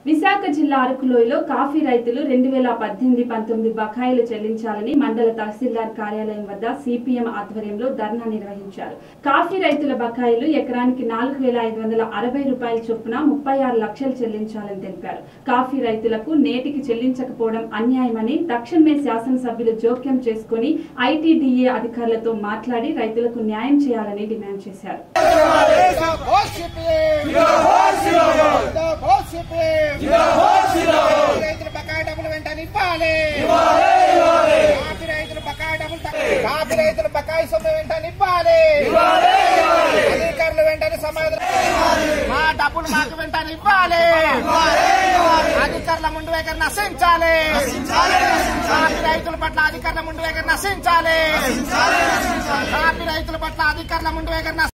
విశాఖ జిల్లా అరకులోయలో కాఫీ రైతులు రెండు వేల పద్దెనిమిది పంతొమ్మిది బకాయిలు చెల్లించాలని మండల తహసీల్దార్ కార్యాలయం వద్ద సిపిఎం ఆధ్వర్యంలో ధర్నా నిర్వహించారు కాఫీ రైతుల బకాయిలు ఎకరానికి నాలుగు వేల ఐదు వందల అరవై రూపాయల చొప్పున ముప్పై ఆరు లక్షలు చెల్లించాలని తెలిపారు కాఫీ రైతులకు నేటికి చెల్లించకపోవడం అన్యాయమని తక్షణమే శాసనసభ్యులు జోక్యం చేసుకుని ఐటీడీఏ అధికారులతో మాట్లాడి రైతులకు న్యాయం చేయాలని డిమాండ్ చేశారు రైతుల బకాయి డబ్బులు వెంటనే ఇవ్వాలి కాఫీ రైతుల బకాయి డబ్బులు తక్కువ- కాఫీ రైతుల బకాయి సొమ్ము వెంటనే ఇవ్వాలి అధికారులు వెంటనే సమాధానం మా డబ్బులు మాకు వెంటనే ఇవ్వాలి అధికారుల ముందు వైఖరి నశించాలి కాఫీ రైతుల పట్ల అధికారుల ముందు వైఖరి నశించాలి కాఫీ రైతుల పట్ల అధికారుల ముందు వైఖరి నశ-